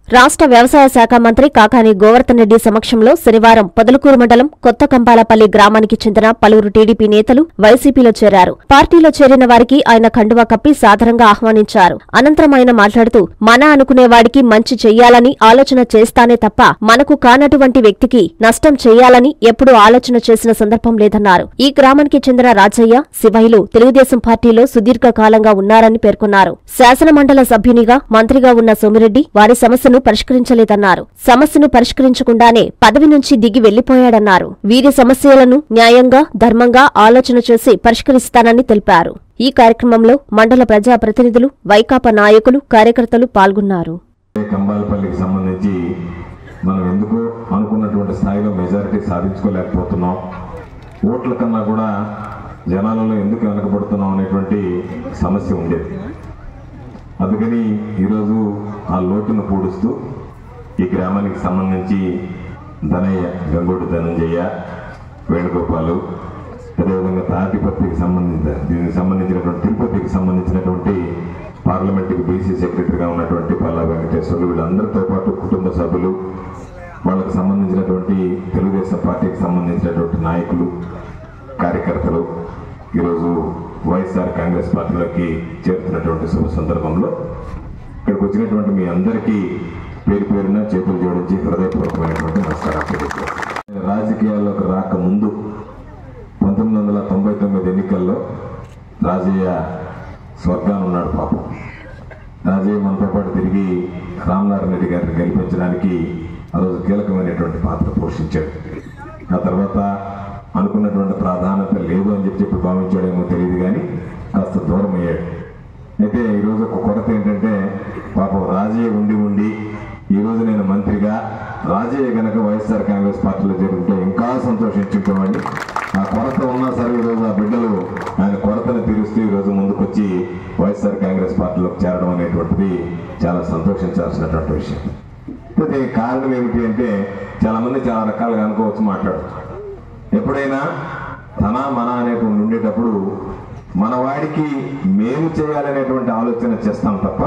రాష్ట్ర వ్యవసాయ శాఖ మంత్రి కాకాని గోవర్ధన్ రెడ్డి సమక్షంలో శనివారం పొదలకూరు మండలం కొత్త కంపాలపల్లి గ్రామానికి చెందిన పలువురు టీడీపీ నేతలు వైసీపీలో చేరారు పార్టీలో చేరిన వారికి ఆయన కండువా కప్పి సాదరంగా ఆహ్వానించారు అనంతరం ఆయన మాట్లాడుతూ మన అనుకునే వాడికి మంచి చెయ్యాలని ఆలోచన చేస్తానే తప్ప మనకు కానటువంటి వ్యక్తికి నష్టం చేయాలని ఎప్పుడూ ఆలోచన చేసిన సందర్భం లేదన్నారు ఈ గ్రామానికి చెందిన రాజయ్య శివయ్యలు తెలుగుదేశం పార్టీలో సుదీర్ఘకాలంగా ఉన్నారని పేర్కొన్నారు శాసనమండల సభ్యునిగా మంత్రిగా ఉన్న సోమిరెడ్డి వారి సమస్యను పరిష్కరించలేదన్నారు సమస్యను పరిష్కరించకుండానే పదవి నుంచి దిగి వెళ్లిపోయాడన్నారు వీరి సమస్యలను న్యాయంగా ధర్మంగా ఆలోచన చేసి పరిష్కరిస్తానని తెలిపారు ఈ కార్యక్రమంలో మండల ప్రజా ప్రతినిధులు వైకాపా నాయకులు కార్యకర్తలు పాల్గొన్నారు కంబాలపల్లికి సంబంధించి మనం ఎందుకో అనుకున్నటువంటి స్థాయిలో మెజారిటీ సాధించుకోలేకపోతున్నాం ఓట్ల కన్నా కూడా జనాలలో ఎందుకు వెనకబడుతున్నాం అనేటువంటి సమస్య ఉండేది అందుకని ఈరోజు ఆ లోటును పూడుస్తూ ఈ గ్రామానికి సంబంధించి ధనయ్య గంగోటి ధనంజయ్య వేణుగోపాలు అదేవిధంగా తాటిపత్రికి సంబంధించిన దీనికి సంబంధించినటువంటి తిరుపతికి సంబంధించినటువంటి పార్లమెంటుకి బీసీ సెక్రటరీగా ఉన్నటువంటి పల్లా వెంకటేశ్వర్లు వీళ్ళందరితో పాటు కుటుంబ సభ్యులు వాళ్ళకి సంబంధించినటువంటి తెలుగుదేశం పార్టీకి సంబంధించినటువంటి నాయకులు కార్యకర్తలు ఈరోజు వైఎస్ఆర్ కాంగ్రెస్ పార్టీలోకి చేరుతున్నటువంటి శుభ సందర్భంలో ఇక్కడికి వచ్చినటువంటి మీ అందరికీ పేరు పేరున చేతులు జోడించి హృదయపూర్వకమైనటువంటి నమస్కారాలు తెలియజేస్తున్నాను. రాజకీయాల్లోకి రాకముందు పంతొమ్మిది వందల తొంభై తొమ్మిది ఎన్నికల్లో రాజయ్య స్వర్గాన్ని ఉన్నాడు పాపం రాజయ్య మనతో పాటు తిరిగి రామనారాయణ రెడ్డి గారిని గెలిపించడానికి ఆ రోజు కీలకమైనటువంటి పాత్ర పోషించాడు ఆ తర్వాత అనుకున్నటువంటి ప్రాధాన్యత లేదు అని చెప్పి చెప్పి భావించాడేమో తెలియదు కానీ కాస్త దూరం అయ్యాడు అయితే ఈరోజు ఒక కొరత ఏంటంటే పాపం రాజయ్య ఉండి ఉండి ఈరోజు నేను మంత్రిగా రాజయ్య గనక వైఎస్ఆర్ కాంగ్రెస్ పార్టీలో చేరుంటే ఇంకా సంతోషించుకోవాలి ఆ కొరత ఉన్నా సరే ఈరోజు ఆ బిడ్డలు ఆయన కొరతను తీరుస్తూ ఈరోజు ముందుకొచ్చి వైఎస్ఆర్ కాంగ్రెస్ పార్టీలోకి చేరడం అనేటువంటిది చాలా సంతోషించాల్సినటువంటి విషయం అయితే కారణం ఏమిటి అంటే చాలా మంది చాలా రకాలుగా అనుకోవచ్చు మాట్లాడచ్చు ఎప్పుడైనా తన మన అనేటువంటి ఉండేటప్పుడు మన వాడికి మేలు చేయాలనేటువంటి ఆలోచన చేస్తాం తప్ప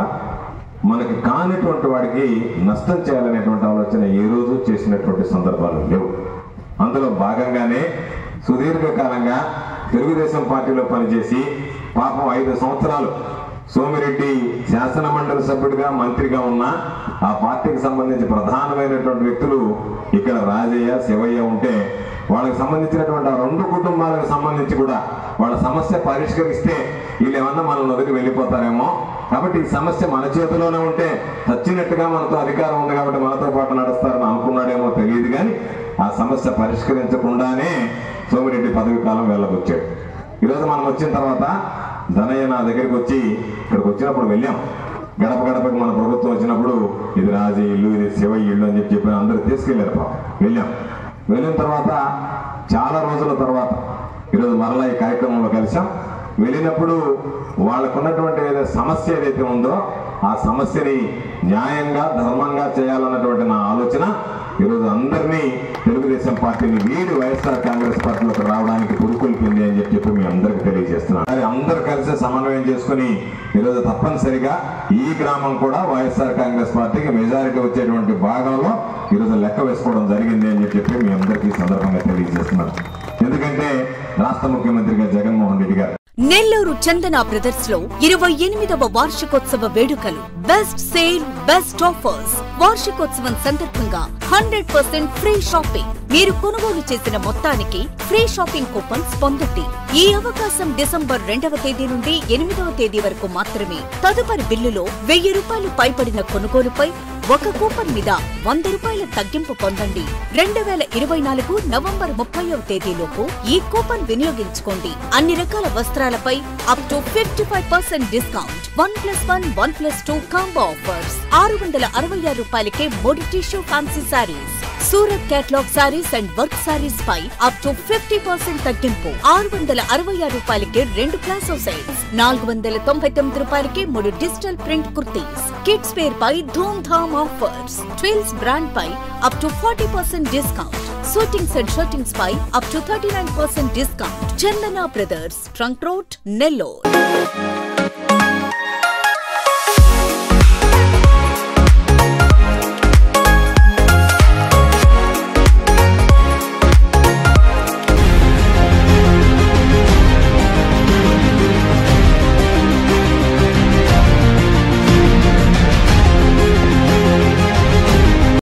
మనకి కానిటువంటి వాడికి నష్టం చేయాలనేటువంటి ఆలోచన ఏ రోజు చేసినటువంటి సందర్భాలు లేవు అందులో భాగంగానే సుదీర్ఘకాలంగా తెలుగుదేశం పార్టీలో పనిచేసి పాపం ఐదు సంవత్సరాలు సోమిరెడ్డి శాసన మండలి సభ్యుడిగా మంత్రిగా ఉన్న ఆ పార్టీకి సంబంధించి ప్రధానమైనటువంటి వ్యక్తులు ఇక్కడ రాజయ్య శివయ్య ఉంటే వాళ్ళకి సంబంధించినటువంటి ఆ రెండు కుటుంబాలకు సంబంధించి కూడా వాళ్ళ సమస్య పరిష్కరిస్తే వీళ్ళు ఏమన్నా మనల్ని వదిలి వెళ్ళిపోతారేమో కాబట్టి ఈ సమస్య మన చేతిలోనే ఉంటే చచ్చినట్టుగా మనతో అధికారం ఉంది కాబట్టి మనతో పాటు నడుస్తారని అనుకున్నాడేమో తెలియదు కానీ ఆ సమస్య పరిష్కరించకుండానే సోమిరెడ్డి పదవి కాలం వెళ్ళకొచ్చాడు ఈరోజు మనం వచ్చిన తర్వాత ధనయ్య నా దగ్గరికి వచ్చి ఇక్కడికి వచ్చినప్పుడు వెళ్ళాం గడప గడపకి మన ప్రభుత్వం వచ్చినప్పుడు ఇది రాజీ ఇల్లు ఇది శివ ఇల్లు అని చెప్పి చెప్పి అందరూ తీసుకెళ్లారు పాపం వెళ్ళాం వెళ్ళిన తర్వాత చాలా రోజుల తర్వాత ఈరోజు మరలా ఈ కార్యక్రమంలో కలిసాం వెళ్ళినప్పుడు వాళ్ళకున్నటువంటి ఏదో సమస్య ఏదైతే ఉందో ఆ సమస్యని న్యాయంగా ధర్మంగా చేయాలన్నటువంటి నా ఆలోచన ఈరోజు అందరినీ తెలుగుదేశం పార్టీని వీడి వైఎస్ఆర్ కాంగ్రెస్ పార్టీలోకి రావడానికి పురుకొల్పింది అని చెప్పి చెప్పి మీ అందరికి తెలియజేస్తున్నాను అది అందరు కలిసి సమన్వయం చేసుకుని ఈరోజు తప్పనిసరిగా ఈ గ్రామం కూడా వైఎస్ఆర్ కాంగ్రెస్ పార్టీకి మెజారిటీ వచ్చేటువంటి భాగంలో ఈరోజు లెక్క వేసుకోవడం జరిగింది అని చెప్పి మీ అందరికీ ఈ సందర్భంగా తెలియజేస్తున్నాను ఎందుకంటే రాష్ట్ర ముఖ్యమంత్రిగా జగన్మోహన్ రెడ్డి గారు నెల్లూరు చందన బ్రదర్స్ లో ఇరవై ఎనిమిదవ వార్షికోత్సవ వేడుకలు బెస్ట్ సేల్ బెస్ట్ ఆఫర్స్ వార్షికోత్సవం సందర్భంగా హండ్రెడ్ పర్సెంట్ ఫ్రీ షాపింగ్ మీరు కొనుగోలు చేసిన మొత్తానికి ఫ్రీ షాపింగ్ కూపన్స్ పొందండి ఈ అవకాశం డిసెంబర్ రెండవ తేదీ నుండి ఎనిమిదవ తేదీ వరకు మాత్రమే తదుపరి బిల్లులో వెయ్యి రూపాయలు పైబడిన కొనుగోలుపై ఒక కూపన్ మీద వంద రూపాయల తగ్గింపు పొందండి రెండు వేల ఇరవై నాలుగు నవంబర్ ముప్పైవ తేదీలోపు ఈ కూపన్ వినియోగించుకోండి అన్ని రకాల వస్త్రాలపై up to fifty five percent discount one plus one one plus two combo offers ఆరు వందల అరవై ఆరు రూపాయలకే మూడు tissue fancy saris Surat catalogue saris and work saris పై అప్ టు ఫిఫ్టీ పర్సెంట్ తగ్గింపు ఆరు వందల అరవై ఆరు రూపాయలకి రెండు ప్లాసో సెట్స్ నాలుగు వందల తొంభై తొమ్మిది రూపాయలకి మూడు digital print kurtis kids wear పై ధూమ్ ధామ్ ఆఫర్స్ ట్విల్స్ బ్రాండ్ పై up to forty percent discount suitings and shirtings పై up to thirty nine percent discount Chandana Brothers Trunk Road Nellore